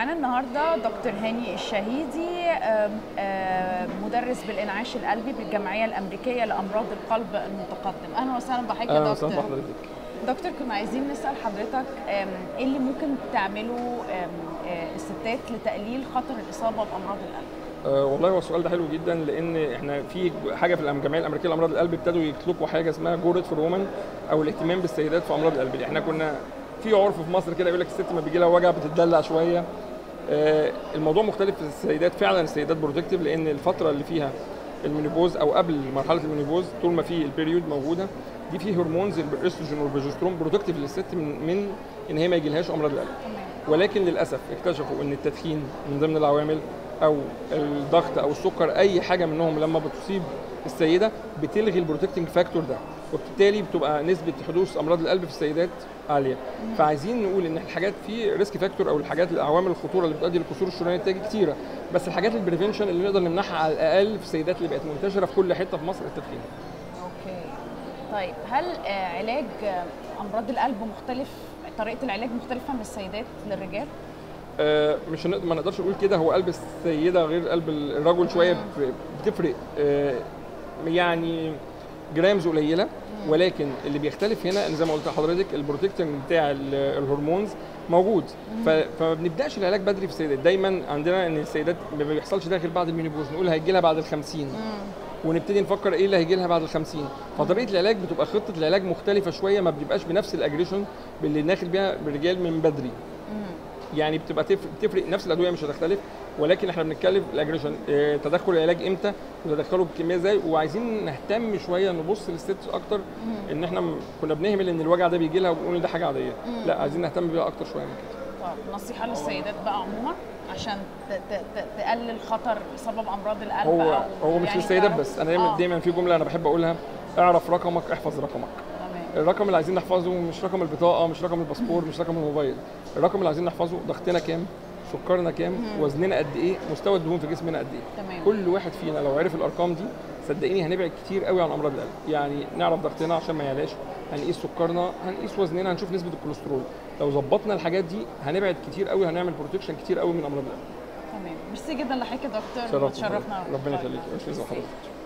معانا النهارده دكتور هاني الشهيدي آم، آم، مدرس بالانعاش القلبي بالجمعيه الامريكيه لامراض القلب المتقدم اهلا وسهلا بحضرتك اهلا يا وسهلا دكتور بحضرتك دكتور كنا عايزين نسال حضرتك آم، ايه اللي ممكن تعمله آم، آه، الستات لتقليل خطر الاصابه بامراض القلب أه والله هو السؤال ده حلو جدا لان احنا في حاجه في الجمعيه الامريكيه لامراض القلب ابتدوا يطلقوا حاجه اسمها جورد فور وومن او الاهتمام بالسيدات في امراض القلب احنا كنا في عرف في مصر كده يقول لك الست ما بيجي لها وجع بتتدلع شويه أه الموضوع مختلف في السيدات فعلا السيدات بروتكتيف لان الفتره اللي فيها المينيبوز او قبل مرحله المينيبوز طول ما في البيريود موجوده دي في هرمونز الاستروجين والبروجسترون بروتكتيف للست من, من ان هي ما يجيلهاش امراض القلب ولكن للاسف اكتشفوا ان التدخين من ضمن العوامل او الضغط او السكر اي حاجه منهم لما بتصيب السيده بتلغي البروتكتنج فاكتور ده وبالتالي بتبقى نسبه حدوث امراض القلب في السيدات عاليه فعايزين نقول ان الحاجات في ريسك فاكتور او الحاجات العوامل الخطوره اللي بتؤدي للكسور الشريانيه التاجي كتيره بس الحاجات البريفنشن اللي نقدر نمنعها على الاقل في السيدات اللي بقت منتشره في كل حته في مصر التدخين اوكي طيب هل آه، علاج آه، امراض القلب مختلف طريقه العلاج مختلفه من السيدات للرجال آه، مش هنقدر ما نقدرش نقول كده هو قلب السيده غير قلب الرجل شويه ب- بتفرق آه، يعني جرامز قليله ولكن اللي بيختلف هنا ان زي ما قلت لحضرتك البروتكتنج بتاع ال- الهرمونز موجود ف- فما بنبداش العلاج بدري في السيدات دايما عندنا ان السيدات ما بيحصلش ده غير بعد المينيبوز نقول هيجي لها بعد ال 50 ونبتدي نفكر ايه اللي هيجي لها بعد ال 50 فطريقه العلاج بتبقى خطه العلاج مختلفه شويه ما بتبقاش بنفس الاجريشن اللي داخل بيها بالرجال من بدري يعني بتبقى تف- بتفرق نفس الادويه مش هتختلف ولكن احنا بنتكلم الاجريشن اه تدخل العلاج امتى وتدخله بكميه ازاي وعايزين نهتم شويه نبص للست اكتر ان احنا م- كنا بنهمل ان الوجع ده بيجي لها ونقول إن ده حاجه عاديه لا عايزين نهتم بيها اكتر شويه من كده طب نصيحه للسيدات بقى عموما عشان ت- ت- ت- تقلل خطر سبب امراض القلب هو أو هو مش يعني للسيدات تعرف- بس انا دايما آه، دايما في جمله انا بحب اقولها اعرف رقمك احفظ رقمك تمام الرقم اللي عايزين نحفظه مش رقم البطاقه مش رقم الباسبور مش رقم الموبايل الرقم اللي عايزين نحفظه ضغطنا كام سكرنا كام وزننا قد ايه مستوى الدهون في جسمنا قد ايه تمام كل واحد فينا لو عرف الارقام دي صدقيني هنبعد كتير قوي عن امراض القلب يعني نعرف ضغطنا عشان ما يعلاش هنقيس سكرنا هنقيس وزننا هنشوف نسبه الكوليسترول لو ظبطنا الحاجات دي هنبعد كتير قوي هنعمل بروتكشن كتير قوي من امراض القلب تمام ميرسي جدا لحضرتك يا دكتور شرفنا وتشرفنا ربنا طيب. يخليك مش لازم ميرسي. حضرتك